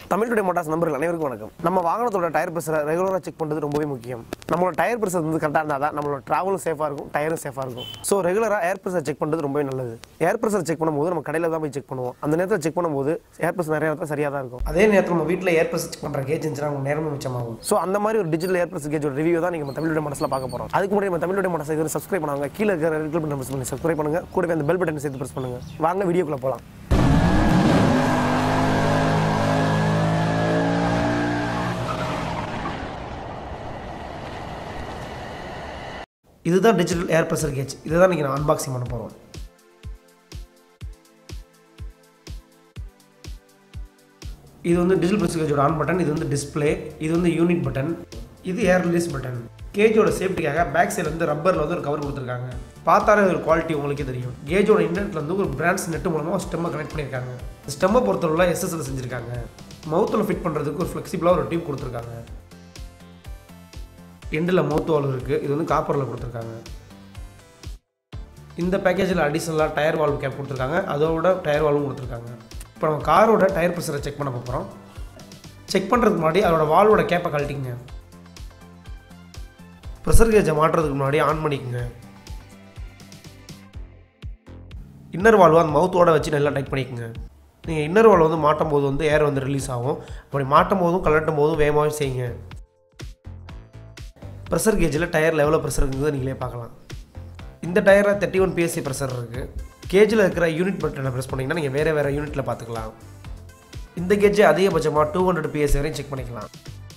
Tamil today Motors நம்பர்கள் அனைவருக்கும் வணக்கம் நம்ம வாகனத்தோட டயர் ப்ரெஷரை ரெகுலராக செக் பண்ணுறது ரொம்பவே முக்கியம் நம்மளோட டயர் ப்ரெஷர் வந்து கரெக்டாக இருந்தால் தான் நம்மளோட ட்ராவலும் சேஃபாக இருக்கும் டயரும் சேஃபாக இருக்கும் ஸோ ரெகுலராக ஏர் ப்ரெஷர் செக் பண்ணுறது ரொம்பவே நல்லது ஏர் ப்ரெஷர் செக் பண்ணும்போது நம்ம கடையில் தான் போய் செக் பண்ணுவோம் அந்த நேரத்தில் செக் பண்ணும்போது ஏர் ப்ரெஷர் நிறைய இடத்துல சரியாக தான் இருக்கும் அதே நேரத்தில் நம்ம வீட்டில் ஏர் ப்ரெஷர் செக் பண்ணுற கேஜ் இருந்துச்சுன்னா அவங்க நேரமும் மிச்சமாகும் ஸோ அந்த மாதிரி ஒரு டிஜிட்டல் ஏர் ப்ரெஷர் கேஜோட ரிவ்யூ தான் நீங்கள் தமிழ் டுடே மோட்டார்ஸில் பார்க்க போகிறோம் அதுக்கு முன்னாடி நம்ம தமிழ் டுடே மோட்டார்ஸ் இது சப்ஸ்கிரைப் பண்ணுவாங்க கீழே இருக்கிற ரெட் பட்டன் ப்ரெஸ் பண்ணி சப்ஸ்கிரைப் பண்ணுங்க கூடவே அந்த பெல் பட்டன் சேர்த்து ப்ரெஸ் பண்ணுங்க வாங்க வீடியோக்குள்ளே போகலாம் இதுதான் டிஜிட்டல் ஏர் ப்ரெஷர் கேஜ் இதை தான் நீங்கள் நான் அன்பாக்சிங் பண்ண போகிறோம் இது வந்து டிஜிட்டல் ப்ரெஷர் கேஜோட ஆன் பட்டன் இது வந்து டிஸ்ப்ளே இது வந்து யூனிட் பட்டன் இது ஏர் ரிலீஸ் பட்டன் கேஜோட சேஃப்டிக்காக பேக் சைடில் வந்து ரப்பரில் வந்து ஒரு கவர் கொடுத்துருக்காங்க பார்த்தாலே ஒரு குவாலிட்டி உங்களுக்கே தெரியும் கேஜோட இன்டர்நெட்டில் வந்து ஒரு பிராண்ட்ஸ் நெட்டு மூலமாக ஸ்டெம்மை கனெக்ட் பண்ணியிருக்காங்க ஸ்டெம்மை பொறுத்தவரை எஸ்எஸ்எல் செஞ்சுருக்காங்க மவுத்தில் ஃபிட் பண்ணுறதுக்கு ஒரு ஃப்ளெக்சிபிளாக ஒரு டியூப் கொடுத்துருக்காங்க எண்டில் மவுத் வால்வ் இருக்குது இது வந்து காப்பரில் கொடுத்துருக்காங்க இந்த பேக்கேஜில் அடிஷ்னலாக டயர் வால்வ் கேப் கொடுத்துருக்காங்க அதோட டயர் வால்வும் கொடுத்துருக்காங்க இப்போ நம்ம காரோட டயர் ப்ரெஷரை செக் பண்ண போகிறோம் செக் பண்ணுறதுக்கு முன்னாடி அதோட வால்வோட கேப்பை கழட்டிங்க ப்ரெஷர் கேஜை மாட்டுறதுக்கு முன்னாடி ஆன் பண்ணிக்கோங்க இன்னர் வால்வு அந்த மவுத்தோட வச்சு நல்லா டைட் பண்ணிக்கோங்க நீங்கள் இன்னர் வால்வ் வந்து மாட்டும் போது வந்து ஏர் வந்து ரிலீஸ் ஆகும் அப்படி மாட்டும் போதும் கலட்டும் போதும் வேகமாகவே செய்யுங்க ப்ரெஷர் கேஜில் டயரில் எவ்வளோ ப்ரெஷர் இருக்குங்கிறத நீங்களே பார்க்கலாம் இந்த டயரில் தேர்ட்டி ஒன் பிஎஸ்சி ப்ரெஷர் இருக்குது கேஜில் இருக்கிற யூனிட் பட்டனை ப்ரெஸ் பண்ணிங்கன்னா நீங்கள் வேறு வேறு யூனிட்டில் பார்த்துக்கலாம் இந்த கேஜ் அதிகபட்சமாக டூ ஹண்ட்ரட் பிஎஸ்சி வரையும் செக் பண்ணிக்கலாம்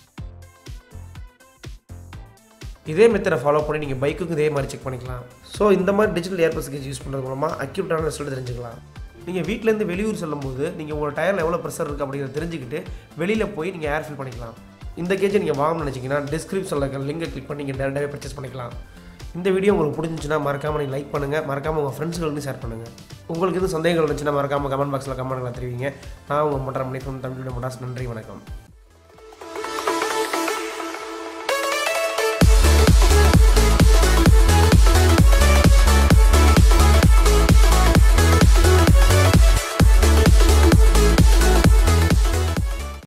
இதே மெத்தடை ஃபாலோ பண்ணி நீங்கள் பைக்குக்கும் இதே மாதிரி செக் பண்ணிக்கலாம் ஸோ இந்த மாதிரி digital air press gauge use பண்ணுறது மூலமாக அக்யூட்டான ரிசல்ட் தெரிஞ்சுக்கலாம் நீங்கள் வீட்டிலேருந்து வெளியூர் செல்லும்போது நீங்கள் உங்கள் டயரில் எவ்வளோ ப்ரெஷர் இருக்குது அப்படிங்கிறத தெரிஞ்சுக்கிட்டு வெளியில் போய் நீங்கள் ஏர் ஃபில் பண்ணிக்கலாம் இந்த கேஜை நீங்கள் வாங்கணும்னு நினச்சிங்கன்னா டிஸ்கிரிப்ஷனில் இருக்கிற லிங்கை கிளிக் பண்ணி நீங்கள் டேரெக்டாகவே பர்ச்சேஸ் பண்ணிக்கலாம் இந்த வீடியோ உங்களுக்கு பிடிச்சிச்சுன்னா மறக்காமல் நீங்கள் லைக் பண்ணுங்கள் மறக்காமல் உங்கள் ஃப்ரெண்ட்ஸ்களுக்கு ஷேர் பண்ணுங்கள் உங்களுக்கு எதுவும் சந்தேகங்கள் இருந்துச்சுன்னா மறக்காமல் கமெண்ட் பாக்ஸில் கமெண்ட்களை தெரிவிங்க நான் உங்கள் மற்ற மணி தமிழ் மோட்டார்ஸ் நன்றி வணக்கம்